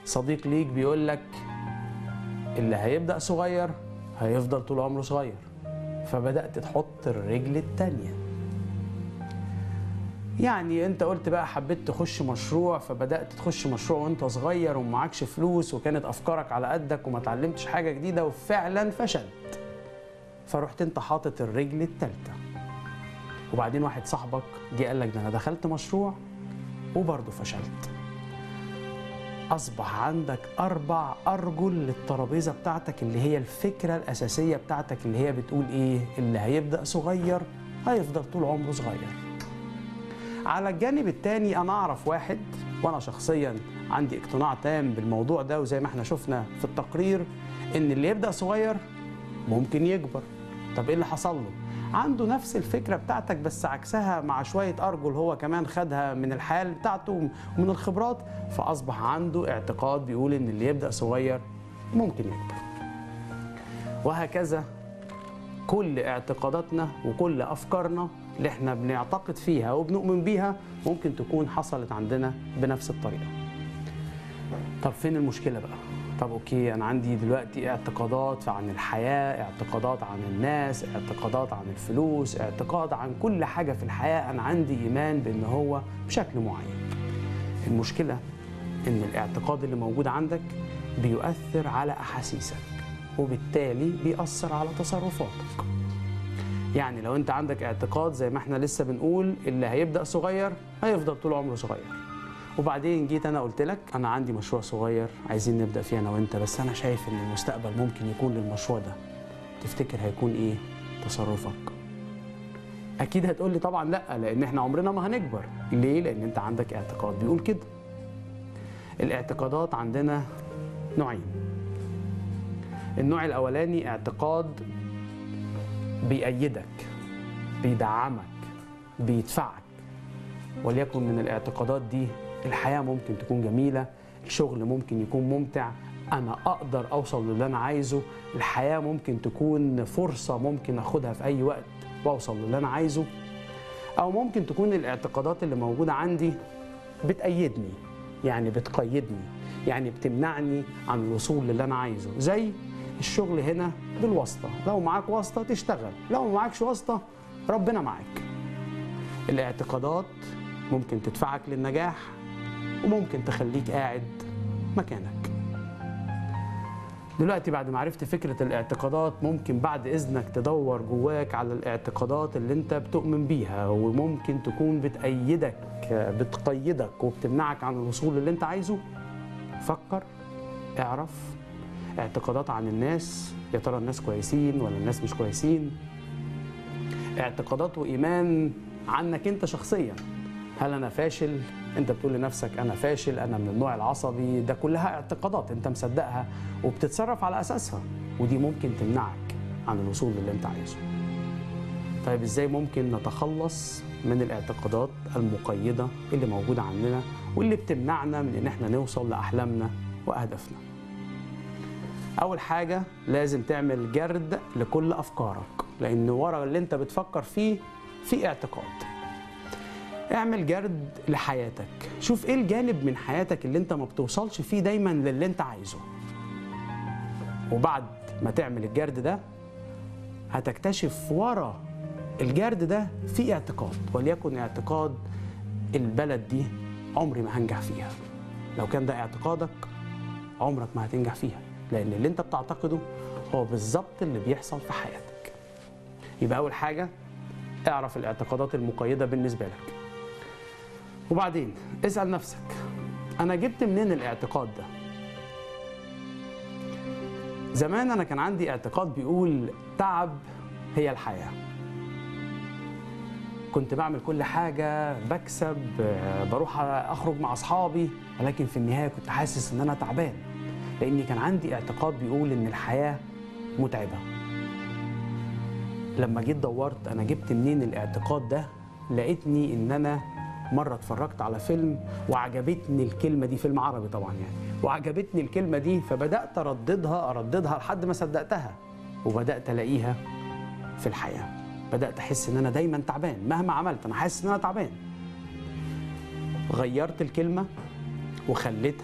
صديق ليك بيقول لك اللي هيبدأ صغير هيفضل طول عمره صغير فبدأت تحط الرجل التانية يعني انت قلت بقى حبيت تخش مشروع فبدأت تخش مشروع وانت صغير ومعكش فلوس وكانت افكارك على قدك وما اتعلمتش حاجة جديدة وفعلا فشلت فرحت انت حاطط الرجل التالتة وبعدين واحد صاحبك جه قال لك ده انا دخلت مشروع وبرضه فشلت أصبح عندك أربع أرجل للترابيزة بتاعتك اللي هي الفكرة الأساسية بتاعتك اللي هي بتقول إيه؟ اللي هيبدأ صغير هيفضل طول عمره صغير. على الجانب التاني أنا أعرف واحد وأنا شخصيا عندي اقتناع تام بالموضوع ده وزي ما احنا شفنا في التقرير إن اللي يبدأ صغير ممكن يكبر. طب إيه اللي حصل له؟ عنده نفس الفكرة بتاعتك بس عكسها مع شوية أرجل هو كمان خدها من الحال بتاعته ومن الخبرات فأصبح عنده اعتقاد بيقول إن اللي يبدأ صغير ممكن يكبر وهكذا كل اعتقاداتنا وكل أفكارنا اللي احنا بنعتقد فيها وبنؤمن بيها ممكن تكون حصلت عندنا بنفس الطريقة طب فين المشكلة بقى؟ طب اوكي انا عندي دلوقتي اعتقادات عن الحياه اعتقادات عن الناس اعتقادات عن الفلوس اعتقاد عن كل حاجه في الحياه انا عندي ايمان بان هو بشكل معين المشكله ان الاعتقاد اللي موجود عندك بيؤثر على احاسيسك وبالتالي بيأثر على تصرفاتك يعني لو انت عندك اعتقاد زي ما احنا لسه بنقول اللي هيبدأ صغير هيفضل طول عمره صغير وبعدين جيت انا قلت لك انا عندي مشروع صغير عايزين نبدا فيه انا وانت بس انا شايف ان المستقبل ممكن يكون للمشروع ده تفتكر هيكون ايه تصرفك اكيد هتقول لي طبعا لا لان احنا عمرنا ما هنكبر ليه لان انت عندك اعتقاد بيقول كده الاعتقادات عندنا نوعين النوع الاولاني اعتقاد بيأيدك بيدعمك بيدفعك وليكن من الاعتقادات دي الحياة ممكن تكون جميلة الشغل ممكن يكون ممتع أنا أقدر أوصل للي أنا عايزه الحياة ممكن تكون فرصة ممكن أخدها في أي وقت وأوصل للي أنا عايزه أو ممكن تكون الاعتقادات اللي موجودة عندي بتأيدني يعني بتقيدني يعني بتمنعني عن الوصول للي أنا عايزه زي الشغل هنا بالواسطة لو معاك واسطة تشتغل لو معاكش واسطة ربنا معاك الاعتقادات ممكن تدفعك للنجاح وممكن تخليك قاعد مكانك دلوقتي بعد ما عرفت فكرة الاعتقادات ممكن بعد إذنك تدور جواك على الاعتقادات اللي انت بتؤمن بيها وممكن تكون بتأيدك بتقيدك وبتمنعك عن الوصول اللي انت عايزه فكر اعرف اعتقادات عن الناس يا ترى الناس كويسين ولا الناس مش كويسين اعتقادات وإيمان عنك انت شخصيا هل انا فاشل انت بتقول لنفسك انا فاشل انا من النوع العصبي ده كلها اعتقادات انت مصدقها وبتتصرف على اساسها ودي ممكن تمنعك عن الوصول للي انت عايزه طيب ازاي ممكن نتخلص من الاعتقادات المقيده اللي موجوده عندنا واللي بتمنعنا من ان احنا نوصل لاحلامنا واهدافنا اول حاجه لازم تعمل جرد لكل افكارك لان ورا اللي انت بتفكر فيه في اعتقاد اعمل جرد لحياتك شوف ايه الجانب من حياتك اللي انت ما بتوصلش فيه دايما للي انت عايزه وبعد ما تعمل الجرد ده هتكتشف ورا الجرد ده في اعتقاد وليكن اعتقاد البلد دي عمري ما هنجح فيها لو كان ده اعتقادك عمرك ما هتنجح فيها لان اللي انت بتعتقده هو بالظبط اللي بيحصل في حياتك يبقى اول حاجه اعرف الاعتقادات المقيدة بالنسبة لك وبعدين اسأل نفسك أنا جبت منين الاعتقاد ده؟ زمان أنا كان عندي اعتقاد بيقول تعب هي الحياة كنت بعمل كل حاجة بكسب بروح أخرج مع أصحابي ولكن في النهاية كنت حاسس إن أنا تعبان لأني كان عندي اعتقاد بيقول إن الحياة متعبة لما جيت دورت انا جبت منين الاعتقاد ده لقيتني ان انا مره اتفرجت على فيلم وعجبتني الكلمه دي فيلم عربي طبعا يعني وعجبتني الكلمه دي فبدات ارددها ارددها لحد ما صدقتها وبدات الاقيها في الحياه بدات احس ان انا دايما تعبان مهما عملت انا حاسس ان انا تعبان غيرت الكلمه وخليتها